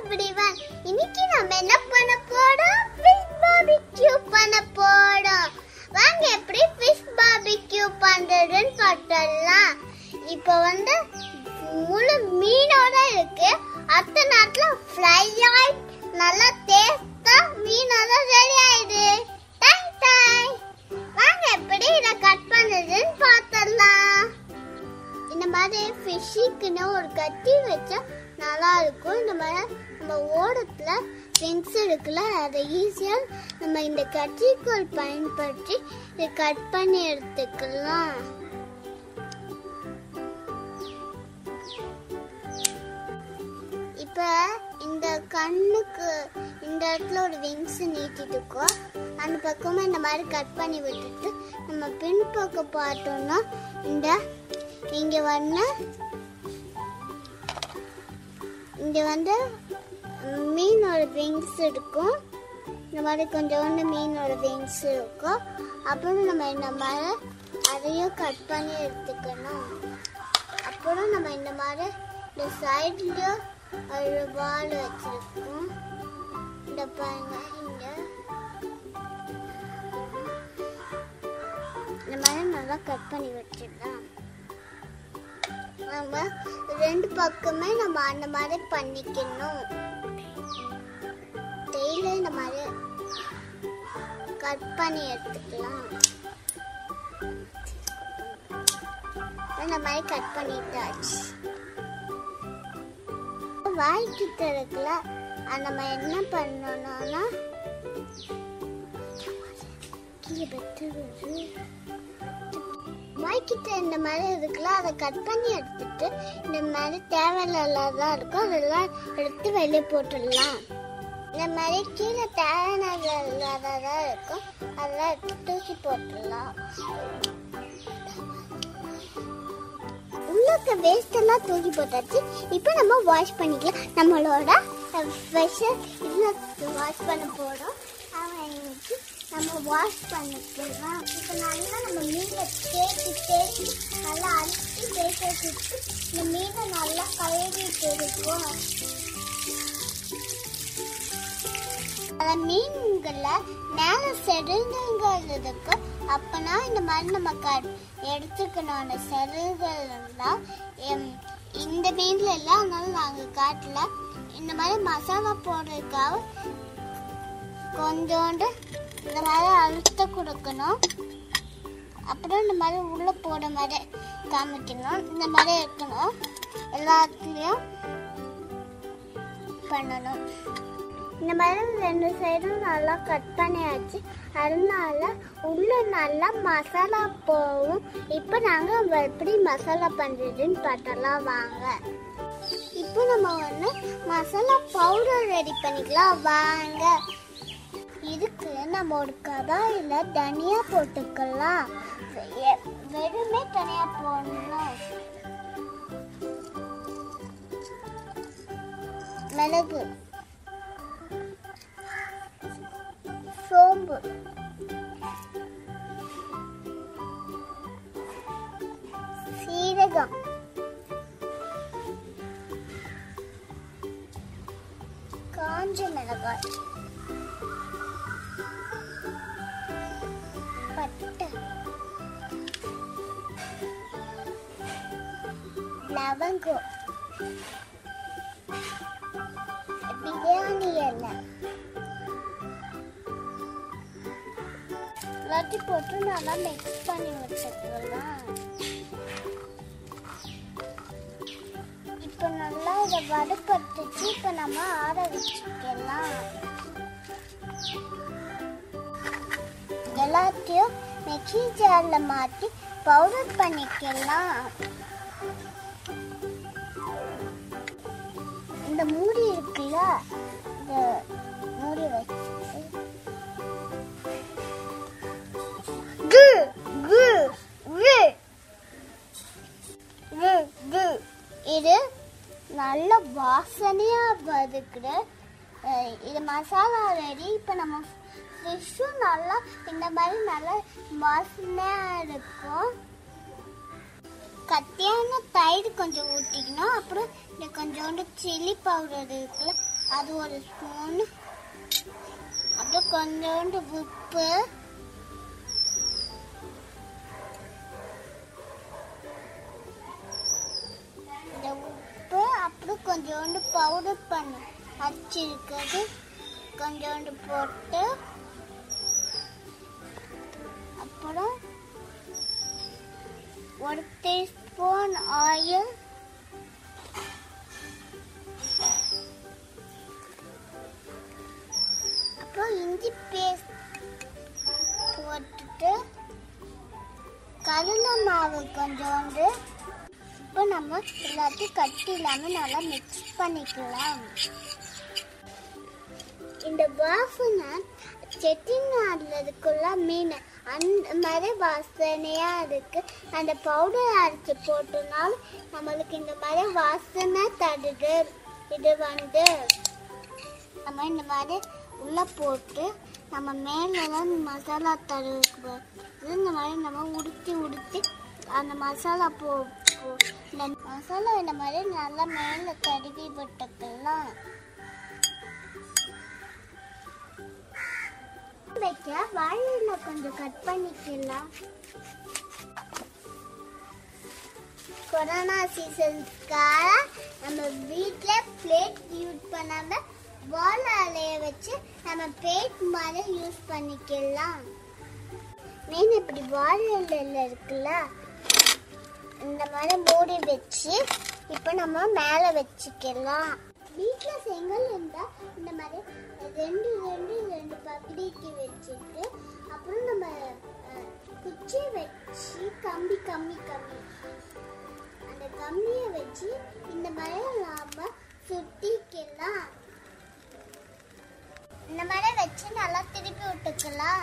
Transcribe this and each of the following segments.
everyone இன்னைக்கு நம்ம என்ன பண்ண போறோம் ஃபிஷ் பார்பிக்யூ பண்ண போறோம் வாங்க எப்படி ஃபிஷ் பார்பிக்யூ பண்றதுன்னு பார்த்தலாம் இப்போ வந்து முழு மீனோட இருக்கு அடுத்த நேரத்துல ஃப்ரை ஆகி நல்லா டேஸ்டா மீனோட ரெடி ஆயிடுது டாய் டாய் வாங்க எப்படி இதை கட் பண்ணுறதுன்னு பார்த்தலாம் இந்த மாதிரி ஃபிஷ்ஷுக்குன்னு ஒரு கத்தி வச்சா நல்லா இருக்கும் இந்த மாதிரி நம்ம ஓடத்துல விங்ஸ் இருக்குல்ல அதை ஈஸியாக நம்ம இந்த கத்திரிக்கோல் பயன்படுத்தி இதை கட் பண்ணி எடுத்துக்கலாம் இப்போ இந்த கண்ணுக்கு இந்த இடத்துல ஒரு விங்ஸ் நீட்டிட்டு இருக்கோம் அந்த பக்கமா இந்த மாதிரி கட் பண்ணி விட்டுட்டு நம்ம பின் பக்கம் பார்த்தோம்னா இந்த இங்க வந்து இங்க வந்து மீனோட விங்ஸ் இருக்கும் இந்த மாதிரி கொஞ்சோண்டு மீனோட விங்ஸ் இருக்கும் அப்புறம் நம்ம இந்த மாதிரி அதையும் கட் பண்ணி எடுத்துக்கணும் அப்புறம் நம்ம இந்த மாதிரி இந்த சைட்லயும் ஒரு பால் வச்சிருக்கோம் இந்த பாருங்க இங்க இந்த மாதிரி நல்லா கட் பண்ணி வச்சிடலாம் நம்ம ரெண்டு பக்கமே நம்ம அந்த மாதிரி பண்ணிக்கணும் டெய்லி இந்த மாதிரி கட் பண்ணி எடுத்துக்கலாம் இந்த மாதிரி கட் பண்ணிட்டாச்சு வாய்க்கிட்ட இருக்குல்ல அது நம்ம என்ன பண்ணணும்னா கீழே பெற்று வாய்க்கிட்ட இந்த மாதிரி இருக்குல்ல அதை கட் பண்ணி எடுத்துட்டு இந்த மாதிரி தேவையில்லாததான் இருக்கும் அதெல்லாம் எடுத்து வெளியே போட்டுடலாம் இந்த மாதிரி கீழே தேவையான இல்லாததான் இருக்கும் அதெல்லாம் எடுத்து தூக்கி போட்டுடலாம் உள்ளக்க வேஸ்ட் எல்லாம் தூக்கி போட்டாச்சு இப்போ நம்ம வாஷ் பண்ணிக்கலாம் நம்மளோட ஸ்பெஷல் இதில் வாஷ் பண்ண போகிறோம் அவன் இன்னைக்கு நம்ம வாஷ் பண்ணிக்கலாம் இப்போ நல்லா நம்ம மீனை தேய்ச்சி தேய்ச்சி நல்லா அரிசி தேய்ச்சி வச்சுட்டு இந்த மீனை நல்லா கழுவிட்டு இருக்கும் அந்த மீன்களில் மேலே செருகுகள் இருக்கும் அப்பனா இந்த மாதிரி நம்ம க எடுத்துக்கணும் அந்த செருகுகள் எல்லாம் எம், இந்த மீன்ல எல்லாம் அதனால நாங்கள் காட்டல இந்த மாதிரி மசாலா போடுறதுக்காக கொஞ்சோண்டு இந்த மாதிரி அழுத்த கொடுக்கணும் அப்புறம் இந்த மாதிரி உள்ள போட மாதிரி காமிக்கணும் இந்த மாதிரி இருக்கணும் எல்லாத்துலேயும் பண்ணணும் இந்த மாதிரி ரெண்டு சைடும் நல்லா கட் பண்ணியாச்சு அதனால உள்ள நல்லா மசாலா போகும் இப்போ நாங்கள் எப்படி மசாலா பண்ணுறதுன்னு பார்த்தலாம் வாங்க இப்போ நம்ம வந்து மசாலா பவுடர் ரெடி பண்ணிக்கலாம் வாங்க இதுக்கு நம்ம ஒரு கடாயில் தனியா போட்டுக்கலாம் வெ- வெறுமே தனியா போடணும் மிளகு சோம்பு சீரகம் காஞ்ச மிளகாய் பட்டை லவங்கம் பிரியாணி எண்ணெய் எல்லாத்தையும் போட்டு நல்லா மிக்ஸ் பண்ணி வச்சுக்கலாம் இப்போ நல்லா இதை வடுப்பட்டுச்சு இப்போ நம்ம ஆற வச்சுக்கலாம் எல்லாத்தையும் மிக்ஸி ஜாரில் மாற்றி பவுடர் பண்ணிக்கலாம் இந்த மூடி இருக்குல்ல இந்த மூடி வச்சு கு கு கு கு கு இது நல்ல வாசனையா வருது அஹ் இது மசாலா ரெடி இப்போ நம்ம ஃபிஷ்ஷும் நல்லா இந்த மாதிரி நல்லா வாசனையா இருக்கும் கத்தியான தயிர் கொஞ்சம் ஊற்றிக்கணும் அப்புறம் இந்த கொஞ்சோண்டு சில்லி பவுடர் இருக்குல்ல அது ஒரு ஸ்பூன் அப்புறம் கொஞ்சோண்டு உப்பு இந்த உப்பு அப்புறம் கொஞ்சோண்டு பவுடர் பண்ணு அரைச்சிருக்கிறது கொஞ்சோண்டு போட்டு அப்புறம் ஒரு டீஸ்பூன் ஆயில் அப்புறம் இஞ்சி பேஸ்ட் போட்டுட்டு கடலை மாவு கொஞ்சோண்டு இப்போ நம்ம எல்லாத்தையும் கட்டி இல்லாமல் நல்லா மிக்ஸ் பண்ணிக்கலாம் இந்த வாசனை செட்டிநாடுல இருக்குள்ள மீன் அந்த மாதிரி வாசனையா இருக்கு அந்த பவுடர் அரைச்சு போட்டனால நம்மளுக்கு இந்த மாதிரி வாசனை தருது இது வந்து நம்ம இந்த மாதிரி உள்ள போட்டு நம்ம மேலெல்லாம் மசாலா தருவது இந்த மாதிரி நம்ம உடுத்தி உடுத்தி அந்த மசாலா போ போ- இந்த மசாலா இந்த மாதிரி நல்லா மேலே தடவி விட்டுக்கலாம் வைக்க வாழையில கொஞ்சம் கட் பண்ணிக்கலாம் கொரோனா சீசனுக்காக நம்ம வீட்டில் பிளேட் யூஸ் பண்ணாம வாழை இலைய வச்சு நம்ம பிளேட் மாதிரி யூஸ் பண்ணிக்கலாம் மீன் இப்படி வாழை இலையில இருக்குல்ல இந்த மாதிரி மூடி வச்சு இப்போ நம்ம மேலே வச்சுக்கலாம் வீட்டில் செங்கல் இருந்தால் இந்த மாதிரி ரெண்டு ரெண்டு ரெண்டு பகுதிக்கு வச்சுட்டு அப்புறம் நம்ம அஹ், குச்சி வச்சு கம்பி கம்பி கம்பி அந்த கம்பியை வச்சு இந்த மாதிரி நாம சுத்திக்கலாம் இந்த மாதிரி வச்சு நல்லா திருப்பி விட்டுக்கலாம்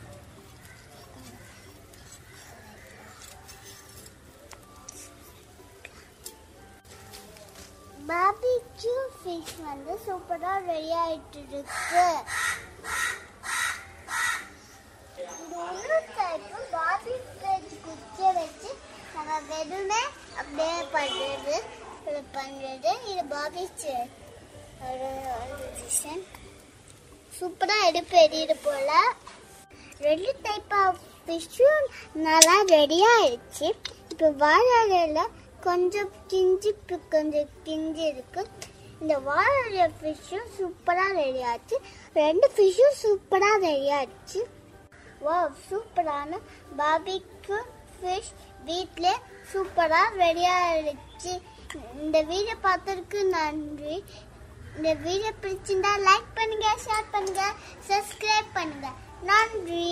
பாபிக்யூ ஃபிஷ் வந்து சூப்பரா ரெடி ஆயிட்டு இருக்கு இது ஒன்று டைப்பு பாபி ஃபிஷ் குச்சியை வச்சு நம்ம வெறுமே அப்படியே பண்ணுறது இது பண்ணுறது இது பாபி சி- ஒரு டிசைன் சூப்பராக எடுப்பு எரியுது போல ரெண்டு டைப் ஆஃப் ஃபிஷ்ஷும் நல்லா ரெடி ஆயிடுச்சு இப்போ வாழை கொஞ்சம் கிஞ்சி இப்போ கொஞ்சம் கிஞ்சி இருக்கு இந்த வாழை ஃபிஷ்ஷும் சூப்பராக ரெடி ஆச்சு ரெண்டு ஃபிஷ்ஷும் சூப்பராக ரெடி ஆச்சு வா சூப்பரான பாபிக்கு ஃபிஷ் வீட்டிலே சூப்பராக ரெடி ஆயிடுச்சு இந்த வீடியோ பார்த்ததுக்கு நன்றி இந்த வீடியோ பிடிச்சிருந்தா லைக் பண்ணுங்க ஷேர் பண்ணுங்க சப்ஸ்கிரைப் பண்ணுங்க நன்றி